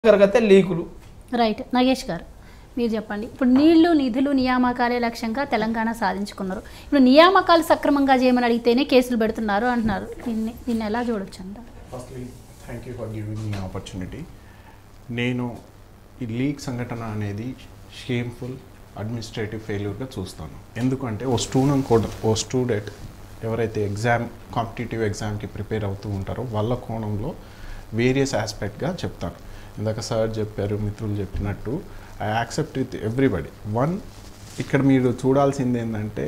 జరగతే లీకులు రైట్ నాగేష్ గారు మీరు చెప్పండి ఇప్పుడు నీళ్లు నిధులు నియామకాలే లక్ష్యంగా తెలంగాణ సాధించుకున్నారు ఇప్పుడు నియామకాలు సక్రమంగా చేయమని అడిగితేనే కేసులు పెడుతున్నారు అంటున్నారు దీన్ని దీన్ని ఎలా చూడొచ్చు అంటారు firstly thank you for giving me opportunity నేను ఈ లీక్ సంఘటన అనేది షేమ్ఫుల్ అడ్మినిస్ట్రేటివ్ ఫెయిల్యూర్గా చూస్తాను ఎందుకంటే ఓ స్టూడెంట్ కూడా ఓ స్టూడెంట్ ఎవరైతే ఎగ్జామ్ కాంపిటేటివ్ ఎగ్జామ్కి ప్రిపేర్ అవుతూ ఉంటారో వాళ్ళ కోణంలో వేరియస్ ఆస్పెక్ట్గా చెప్తాను ఇందాక సార్ చెప్పారు మిత్రులు చెప్పినట్టు I accept with everybody one ఇక్కడ మీరు చూడాల్సింది ఏంటంటే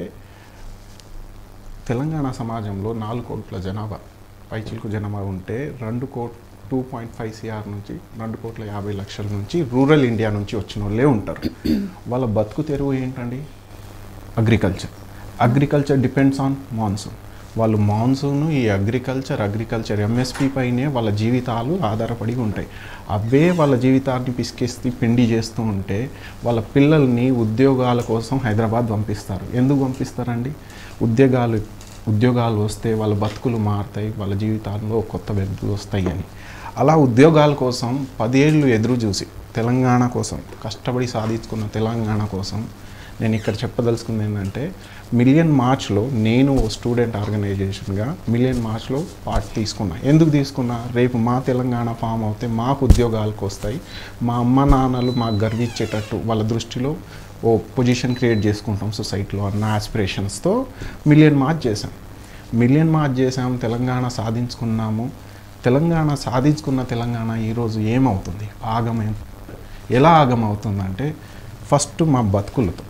తెలంగాణ సమాజంలో నాలుగు కోట్ల జనాభా పైచిలకు జనాభా ఉంటే రెండు కోట్ టూ పాయింట్ ఫైవ్ సిఆర్ నుంచి రెండు కోట్ల యాభై లక్షల నుంచి రూరల్ ఇండియా నుంచి వచ్చిన వాళ్ళే ఉంటారు వాళ్ళ బతుకు తెరువు ఏంటండి agriculture agriculture depends on monsoon వాళ్ళు మాన్సూన్ ఈ అగ్రికల్చర్ అగ్రికల్చర్ ఎంఎస్పి పైనే వాళ్ళ జీవితాలు ఆధారపడి ఉంటాయి అవే వాళ్ళ జీవితాన్ని పిసికేసి పిండి చేస్తూ ఉంటే వాళ్ళ పిల్లల్ని ఉద్యోగాల కోసం హైదరాబాద్ పంపిస్తారు ఎందుకు పంపిస్తారండి ఉద్యోగాలు ఉద్యోగాలు వస్తే వాళ్ళ బతుకులు మారుతాయి వాళ్ళ జీవితాల్లో కొత్త వెలుగులు వస్తాయి అని అలా ఉద్యోగాల కోసం పదేళ్ళు ఎదురు చూసి తెలంగాణ కోసం కష్టపడి సాధించుకున్న తెలంగాణ కోసం నేను ఇక్కడ చెప్పదలుచుకుంది ఏంటంటే మిలియన్ మార్చ్లో నేను ఓ స్టూడెంట్ ఆర్గనైజేషన్గా మిలియన్ మార్చ్లో పార్ట్ తీసుకున్నా ఎందుకు తీసుకున్నా రేపు మా తెలంగాణ ఫామ్ అవుతే మాకు ఉద్యోగాలకు వస్తాయి మా అమ్మ నాన్నలు మాకు గర్వించేటట్టు వాళ్ళ దృష్టిలో ఓ పొజిషన్ క్రియేట్ చేసుకుంటాం సొసైటీలో అన్న ఆస్పిరేషన్స్తో మిలియన్ మార్చ్ చేశాం మిలియన్ మార్చ్ చేసాం తెలంగాణ సాధించుకున్నాము తెలంగాణ సాధించుకున్న తెలంగాణ ఈరోజు ఏమవుతుంది ఆగమం ఎలా ఆగమవుతుందంటే ఫస్ట్ మా బతుకులతో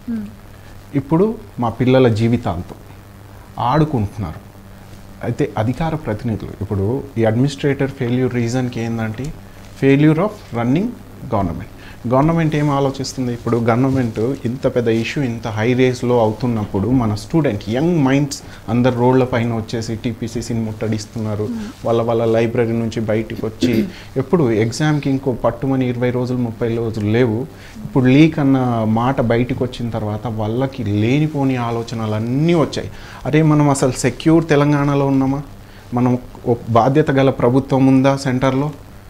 ఇప్పుడు మా పిల్లల జీవితాలతో ఆడుకుంటున్నారు అయితే అధికార ప్రతినిధులు ఇప్పుడు ఈ అడ్మినిస్ట్రేటర్ ఫెయిల్యూర్ రీజన్కి ఏంటంటే failure of running government government ఏం ఆలోచిస్తుంది ఇప్పుడు గవర్నమెంట్ ఇంత పెద్ద ఇష్యూ ఇంత హై రేస్లో అవుతున్నప్పుడు మన స్టూడెంట్ యంగ్ మైండ్స్ అందరు రోడ్ల పైన వచ్చేసి టీపీసీసీని ముట్టడిస్తున్నారు వాళ్ళ వాళ్ళ లైబ్రరీ నుంచి బయటికి వచ్చి ఎప్పుడు ఎగ్జామ్కి ఇంకో పట్టుమని ఇరవై రోజులు ముప్పై రోజులు లేవు ఇప్పుడు లీక్ అన్న మాట బయటికి వచ్చిన తర్వాత వాళ్ళకి లేనిపోని ఆలోచనలు అన్నీ వచ్చాయి అరే మనం అసలు సెక్యూర్ తెలంగాణలో ఉన్నామా మనం ఒక బాధ్యత గల ప్రభుత్వం ఉందా సెంటర్లో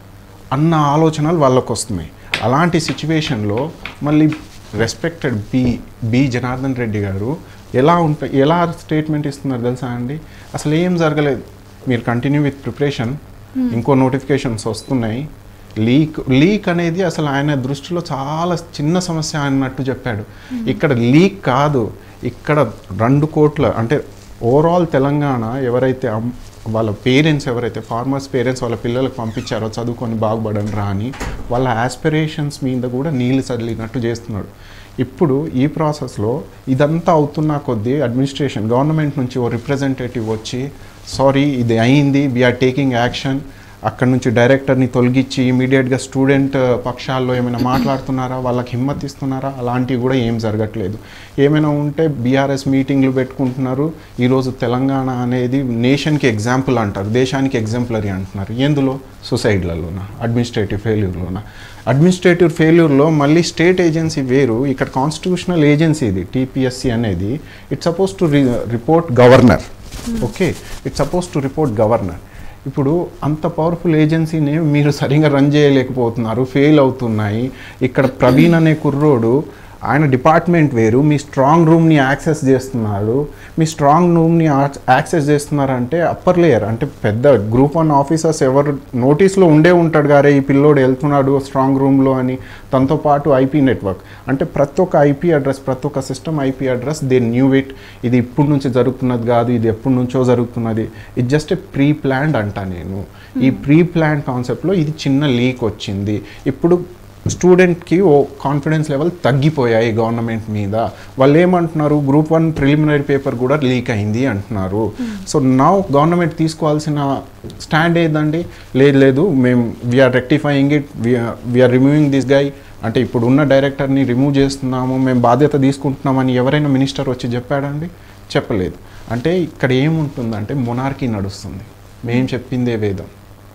అన్న ఆలోచనలు వాళ్ళకు వస్తున్నాయి అలాంటి సిచ్యువేషన్లో మళ్ళీ respected B B Janardhan Reddy garu ఎలా ఉంటా ఎలా స్టేట్మెంట్ ఇస్తున్నారు తెలుసా అండి అసలు ఏం జరగలేదు మీరు కంటిన్యూ విత్ ప్రిపరేషన్ ఇంకో నోటిఫికేషన్స్ వస్తున్నాయి లీక్ లీక్ అనేది అసలు ఆయన దృష్టిలో చాలా చిన్న సమస్య అన్నట్టు చెప్పాడు ఇక్కడ లీక్ కాదు ఇక్కడ రెండు కోట్ల అంటే ఓవరాల్ తెలంగాణ ఎవరైతే అమ్- వాళ్ళ పేరెంట్స్ ఎవరైతే ఫార్మర్స్ పేరెంట్స్ వాళ్ళ పిల్లలకు పంపించారో చదువుకొని బాగుపడని రా అని వాళ్ళ ఆస్పిరేషన్స్ మీద కూడా నీళ్ళు చదిలినట్టు చేస్తున్నాడు ఇప్పుడు ఈ ప్రాసెస్లో ఇదంతా అవుతున్న కొద్దీ అడ్మినిస్ట్రేషన్ గవర్నమెంట్ నుంచి ఓ రిప్రజెంటేటివ్ వచ్చి సారీ ఇది అయింది వీఆర్ టేకింగ్ యాక్షన్ అక్కడ నుంచి డైరెక్టర్ని తొలగించి ఇమీడియట్గా స్టూడెంట్ పక్షాల్లో ఏమైనా మాట్లాడుతున్నారా వాళ్ళకి హిమ్మత్ ఇస్తున్నారా అలాంటివి కూడా ఏం జరగట్లేదు ఏమైనా ఉంటే బీఆర్ఎస్ మీటింగ్లు పెట్టుకుంటున్నారు ఈరోజు తెలంగాణ అనేది నేషన్కి ఎగ్జాంపుల్ అంటారు దేశానికి ఎగ్జాంపులరీ అంటున్నారు ఎందులో సొసైటీలలోన అడ్మినిస్ట్రేటివ్ ఫెయిల్యూర్లోన అడ్మినిస్ట్రేటివ్ ఫెయిల్యూర్లో మళ్ళీ స్టేట్ ఏజెన్సీ వేరు ఇక్కడ కాన్స్టిట్యూషనల్ ఏజెన్సీ ఇది టీపీఎస్సీ అనేది it suppose to report governor okay it suppose to report governor ఇప్పుడు అంత పవర్ఫుల్ ఏజెన్సీని మీరు సరిగా రన్ చేయలేకపోతున్నారు ఫెయిల్ అవుతున్నాయి ఇక్కడ ప్రవీణ్ అనే కుర్రోడు ఆయన డిపార్ట్మెంట్ వేరు మీ స్ట్రాంగ్ రూమ్ని యాక్సెస్ చేస్తున్నారు మీ స్ట్రాంగ్ రూమ్ని యాక్సెస్ చేస్తున్నారంటే అప్పర్ లేయర్ అంటే పెద్ద గ్రూప్ వన్ ఆఫీసర్స్ ఎవరు నోటీస్లో ఉండే ఉంటాడు గారే ఈ పిల్లోడు వెళ్తున్నాడు స్ట్రాంగ్ రూమ్లో అని తనతో పాటు ఐపీ నెట్వర్క్ అంటే ప్రతి ఒక్క ఐపీ అడ్రస్ ప్రతి ఒక్క system IP address they knew it ఇది ఇప్పుడు నుంచి జరుగుతున్నది కాదు ఇది ఎప్పటి నుంచో జరుగుతున్నది ఇది జస్ట్ ఏ ప్రీ ప్లాన్డ్ అంట నేను ఈ ప్రీ ప్లాన్ కాన్సెప్ట్లో ఇది చిన్న లీక్ వచ్చింది ఇప్పుడు స్టూడెంట్కి ఓ కాన్ఫిడెన్స్ లెవెల్ తగ్గిపోయాయి గవర్నమెంట్ మీద వాళ్ళు ఏమంటున్నారు గ్రూప్ వన్ ప్రిలిమినరీ పేపర్ కూడా లీక్ అయింది అంటున్నారు సో నా గవర్నమెంట్ తీసుకోవాల్సిన స్టాండ్ ఏదండి లేదు లేదు మేము we're rectifying it we're removing this guy అంటే ఇప్పుడు ఉన్న డైరెక్టర్ని రిమూవ్ చేస్తున్నాము మేము బాధ్యత తీసుకుంటున్నామని ఎవరైనా మినిస్టర్ వచ్చి చెప్పాడండి చెప్పలేదు అంటే ఇక్కడ ఏముంటుందంటే మొనార్కీ నడుస్తుంది మేము చెప్పిందే వేదం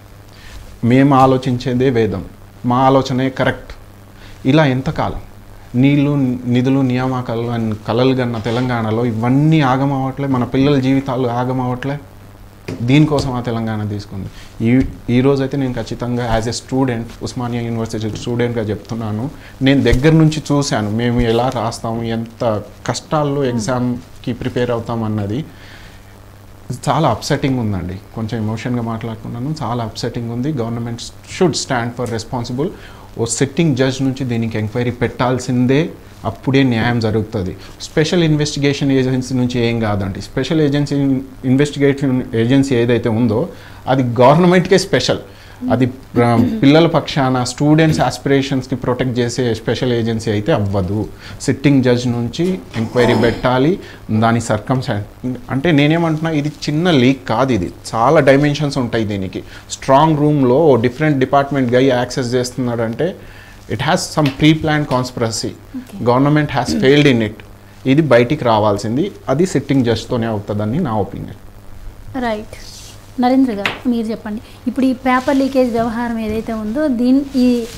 మేము ఆలోచించేదే వేదం మా ఆలోచనే కరెక్ట్ ఇలా ఎంతకాలం నీళ్లు నిధులు నియామకాలు అని కలలు కన్న తెలంగాణలో ఇవన్నీ ఆగమవట్లే మన పిల్లల జీవితాలు ఆగమవట్లే దీనికోసం ఆ తెలంగాణ తీసుకుంది ఈ ఈ రోజు అయితే నేను ఖచ్చితంగా as a student Osmania university స్టూడెంట్గా చెప్తున్నాను నేను దగ్గర నుంచి చూశాను మేము ఎలా రాస్తాము ఎంత కష్టాల్లో ఎగ్జామ్కి ప్రిపేర్ అవుతాం అన్నది చాలా అప్సెటింగ్ ఉందండి కొంచెం ఎమోషన్గా మాట్లాడుకున్నాను చాలా అప్సెటింగ్ ఉంది government should stand for responsible ఓ సిట్టింగ్ జడ్జ్ నుంచి దీనికి ఎంక్వైరీ పెట్టాల్సిందే అప్పుడే న్యాయం జరుగుతుంది స్పెషల్ ఇన్వెస్టిగేషన్ ఏజెన్సీ నుంచి ఏం కాదండి స్పెషల్ ఏజెన్సీ ఇన్వెస్టిగేషన్ ఏజెన్సీ ఏదైతే ఉందో అది గవర్నమెంట్కే స్పెషల్ అది ఆ, పిల్లల పక్షాన స్టూడెంట్స్ ఆస్పిరేషన్స్ని ప్రొటెక్ట్ చేసే స్పెషల్ ఏజెన్సీ అయితే అవ్వదు సిట్టింగ్ జడ్జ్ నుంచి ఎంక్వైరీ పెట్టాలి దాని సర్కమ్ అంటే నేనేమంటున్నా ఇది చిన్న లీక్ కాదు ఇది చాలా డైమెన్షన్స్ ఉంటాయి దీనికి స్ట్రాంగ్ రూమ్లో డిఫరెంట్ డిపార్ట్మెంట్ గై యాక్సెస్ చేస్తున్నాడంటే it has some pre plan conspiracy government has failed in it ఇది బయటికి రావాల్సింది అది సిట్టింగ్ జడ్జ్తోనే అవుతుందని నా ఒపీనియన్ రైట్ నరేంద్ర గారు మీరు చెప్పండి ఇప్పుడు ఈ పేపర్ లీకేజ్ వ్యవహారం ఏదైతే ఉందో దీని ఈ